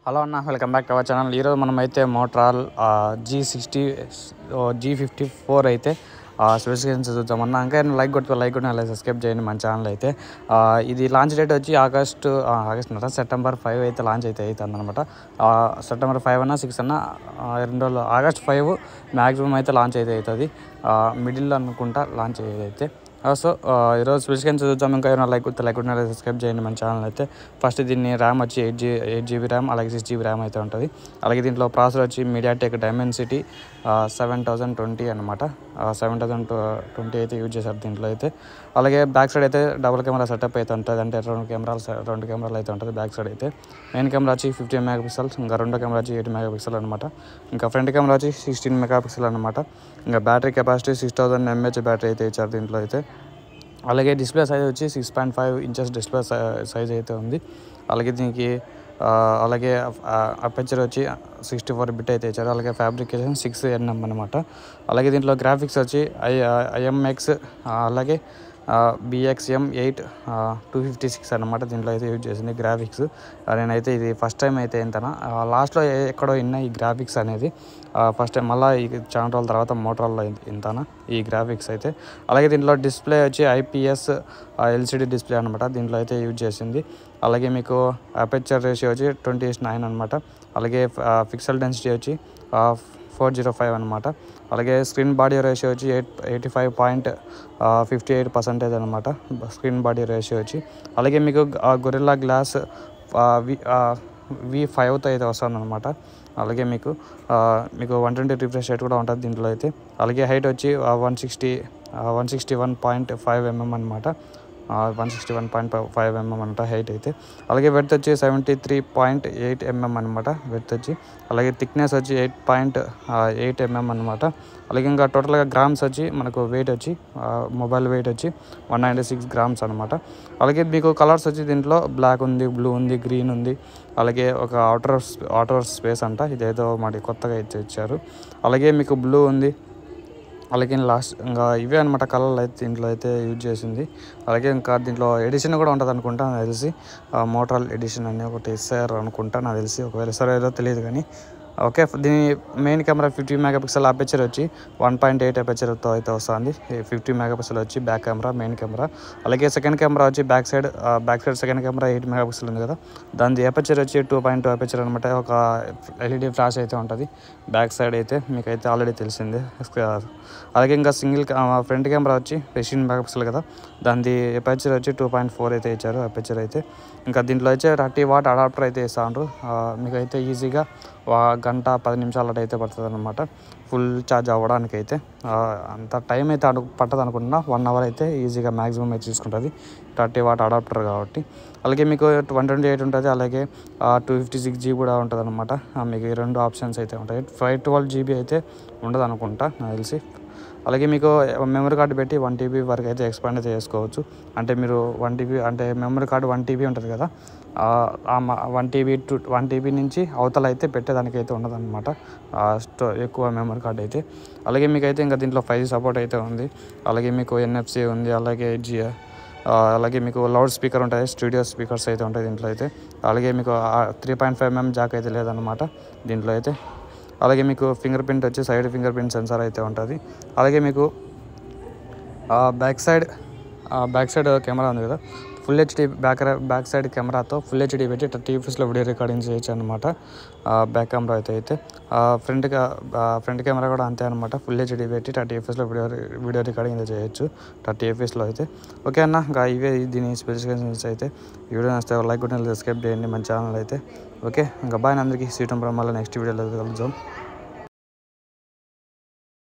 hello అన్న welcome back to our channel ఈరోజు మనం అయితే Motorola G sixty G fifty four అయితే స్పెసిఫికేషన్స్ చూద్దామన్నా ఇంకా లైక్ కొట్టుకో లైక్ కొట్టి అలా సబ్స్క్రైబ్ చేయండి మన ఛానల్ అయితే ఆ, ఇది లాంచ్ డేట్ వచ్చి ఆగస్ట్ ఆ, ఆగస్ట్ నట సెప్టెంబర్ ఫైవ్ అయితే లాంచ్ అయితే అవుతుంది అనమాట సెప్టెంబర్ ఫైవ్ అన్న సిక్స్ అన్న ఆ, రెండు రోజులు ఆగస్ట్ ఫైవ్ మ్యాక్సిమం అయితే లాంచ్ అయితే అవుతుంది మిడిల్ అనుకుంటా లాంచ్ అయ్యేది అయితే సో ఈరోజు స్పెసిఫికేషన్ చూద్దాం ఇంకా ఏమైనా లైక్ కొడితే లైక్ కొట్టిన సబ్స్క్రైబ్ చేయండి మన ఛానల్ అయితే ఫస్ట్ దీన్ని ర్యామ్ వచ్చి eight G eight GB RAM అలాగే సిక్స్ జీబీ ర్యామ్ అయితే ఉంటుంది అలాగే దీంట్లో ప్రాసెసర్ వచ్చి MediaTek Dimensity seven thousand twenty అనమాట సెవెన్ థౌజండ్ ట్వంటీ అయితే యూజ్ చేశారు దీంట్లో అయితే అలాగే బ్యాక్ సైడ్ అయితే డబుల్ కెమెరా సెటప్ అయితే ఉంటుంది అంటే రెండు కెమెరాలు రెండు కెమెరాలు అయితే ఉంటుంది బ్యాక్ సైడ్ అయితే మెయిన్ కెమెరా వచ్చి ఫిఫ్టీన్ మెగా పిక్సెల్స్ ఇంకా రెండో కెమెరా వచ్చి ఎయిట్ మెగా పిక్సెల్ అనమాట ఇంకా ఫ్రంట్ కెమెరా వచ్చి సిక్స్టీన్ మెగా పిక్సెల్ అనమాట ఇంకా battery capacity six thousand MH battery అయితే ఇచ్చారు దీంట్లో అయితే అలాగే డిస్ప్లే సైజ్ వచ్చి six point five inches display size అయితే ఉంది అలాగే దీనికి ఆ, అలాగే అపెచర్ వచ్చి సిక్స్టీ ఫోర్ బిట్ అయితే ఇచ్చారు అలాగే ఫ్యాబ్రికేషన్ సిక్స్ ఎన్ఎం అనమాట అలాగే దీంట్లో గ్రాఫిక్స్ వచ్చి ఐ ఐఎంఎక్స్ అలాగే BXM eight two fifty six అనమాట దీంట్లో అయితే యూజ్ చేసింది గ్రాఫిక్స్ నేనైతే ఇది ఫస్ట్ టైం అయితే ఇంతనా లాస్ట్లో ఎక్కడో విన్నా ఈ గ్రాఫిక్స్ అనేది ఫస్ట్ టైం మళ్ళీ ఈ చాలా రోజుల తర్వాత మోటార్లో ఇంతనా ఈ గ్రాఫిక్స్ అయితే అలాగే దీంట్లో డిస్ప్లే వచ్చి ఐపీఎస్ ఎల్సిడి డిస్ప్లే అనమాట దీంట్లో అయితే యూజ్ చేసింది అలాగే మీకు అపెచర్ రేషియో వచ్చి ట్వంటీ నైన్ అనమాట అలాగే ఫిక్సల్ డెన్సిటీ వచ్చి ఫోర్ జీరో ఫైవ్ అనమాట అలాగే స్క్రీన్ బాడీ రేషియో వచ్చి eight eighty five point fifty eight percentage అనమాట స్క్రీన్ బాడీ రేషియో వచ్చి అలాగే మీకు గొరిల్లా గ్లాస్ వి వి ఫైవ్తో అయితే వస్తుంది అనమాట అలాగే మీకు ఆ, మీకు వన్ ట్వంటీ రిఫ్రెష్ రేట్ కూడా ఉంటుంది దీంట్లో అయితే అలాగే హైట్ వచ్చి one sixty one sixty one point five MM అనమాట one sixty one point five MM అనమాట హైట్ అయితే అలాగే వెడ్త్ వచ్చి seventy three point eight MM అనమాట వెడ్త్ వచ్చి అలాగే థిక్నెస్ వచ్చి ఎయిట్ పాయింట్ ఎయిట్ ఎంఎం అనమాట అలాగే ఇంకా టోటల్గా గ్రామ్స్ వచ్చి మనకు వెయిట్ వచ్చి మొబైల్ వెయిట్ వచ్చి వన్ నైంటీ సిక్స్ గ్రామ్స్ అనమాట అలాగే మీకు కలర్స్ వచ్చి దీంట్లో బ్లాక్ ఉంది బ్లూ ఉంది గ్రీన్ ఉంది అలాగే ఒక అవుటర్ అవుటర్ స్పేస్ అంట ఇదేదో మరి కొత్తగా ఇచ్చి ఇచ్చారు అలాగే మీకు బ్లూ ఉంది అలాగే లాస్ట్ ఇంకా ఇవే అనమాట కలర్లు అయితే దీంట్లో అయితే యూజ్ చేసింది అలాగే ఇంకా దీంట్లో ఎడిషన్ కూడా ఉంటుంది అనుకుంటా నాకు తెలిసి మోటార్ ఎడిషన్ అని ఒకటి ఇస్తారు అనుకుంటా నాకు తెలిసి ఒకవేళ ఇస్తారో ఏదో తెలియదు కానీ ఓకే దీని main camera fifty megapixel aperture వచ్చి వన్ పాయింట్ ఎయిట్ అపెచర్తో అయితే వస్తుంది ఫిఫ్టీ మెగా పిక్సెల్ వచ్చి బ్యాక్ కెమెరా మెయిన్ కెమెరా అలాగే సెకండ్ కెమెరా వచ్చి back side back side second camera eight megapixel ఉంది కదా దాని అపెచర్ వచ్చి టూ పాయింట్ టూ అపెచర్ అనమాట ఒక ఎల్ఈడి ఫ్లాష్ అయితే ఉంటుంది బ్యాక్ సైడ్ అయితే మీకు అయితే ఆల్రెడీ తెలిసిందే అలాగే ఇంకా సింగిల్ ఫ్రంట్ కెమెరా వచ్చి ఫిఫ్టీన్ మెగా పిక్సెల్ కదా దాని అపెచర్ వచ్చి టూ పాయింట్ ఫోర్ అయితే ఇచ్చారు అపెచర్ అయితే ఇంకా దీంట్లో వచ్చే థర్టీ వాట్ అడాప్టర్ అయితే ఇస్తాను మీకు అయితే ఈజీగా వా- గంట పది నిమిషాలు అటు అయితే పడుతుంది అనమాట ఫుల్ ఛార్జ్ అవ్వడానికి అయితే ఆ, అంత టైం అయితే అడు పట్టదు అనుకుంటున్నా వన్ అవర్ అయితే ఈజీగా మ్యాక్సిమం అయితే తీసుకుంటుంది థర్టీ వాట్ అడాప్టర్ కాబట్టి అలాగే మీకు వన్ ట్వంటీ ఎయిట్ ఉంటుంది అలాగే టూ ఫిఫ్టీ సిక్స్ జీబీ కూడా ఉంటుంది అనమాట మీకు ఈ రెండు ఆప్షన్స్ అయితే ఉంటాయి ఫైవ్ ట్వెల్వ్ జీబీ అయితే ఉండదు అనుకుంటా నాకు తెలిసి అలాగే మీకు మెమరీ కార్డు పెట్టి వన్ టీబీ వరకు అయితే ఎక్స్పాండ్ అయితే చేసుకోవచ్చు అంటే మీరు వన్ టీబీ అంటే మెమరీ కార్డు వన్ టీబీ ఉంటుంది కదా one TB two one TB నుంచి అవతల అయితే పెట్టేదానికి అయితే ఉండదు అనమాట స్టో ఎక్కువ మెమరీ కార్డు అయితే అలాగే మీకు అయితే ఇంకా దీంట్లో ఫైవ్ సపోర్ట్ అయితే ఉంది అలాగే మీకు ఎన్ఎఫ్సి ఉంది అలాగే జి అలాగే మీకు లౌడ్ స్పీకర్ ఉంటుంది స్టూడియో స్పీకర్స్ అయితే ఉంటాయి దీంట్లో అయితే అలాగే మీకు three point five MM jack అయితే లేదనమాట దీంట్లో అయితే అలాగే మీకు ఫింగర్ ప్రింట్ వచ్చి సైడ్ ఫింగర్ ప్రింట్ సెన్సార్ అయితే ఉంటుంది అలాగే మీకు back side back side camera ఉంది కదా full HD back back side కెమెరాతో ఫుల్ హెచ్డి పెట్టి థర్టీ ఎఫ్ఎస్లో వీడియో రికార్డింగ్ చేయొచ్చు అనమాట బ్యాక్ కెమెరా అయితే అయితే ఫ్రంట్ ఫ్రంట్ కెమెరా కూడా అంతే అనమాట ఫుల్ హెచ్డి పెట్టి థర్టీ ఎఫ్ఎస్లో వీడియో వీడియో రికార్డింగ్ అయితే చేయొచ్చు థర్టీ ఎఫ్ఎస్లో అయితే ఓకే అన్న ఇంకా ఇవే దీని స్పెసిఫికేషన్స్ అయితే ఈ వీడియో నచ్చితే లైక్ కొట్టిన సబ్స్క్రైబ్ చేయండి మన ఛానల్ అయితే ఓకే ఇంకా బాయ్ అందరికీ సీటం మళ్ళీ నెక్స్ట్ వీడియోలో కలుద్దాం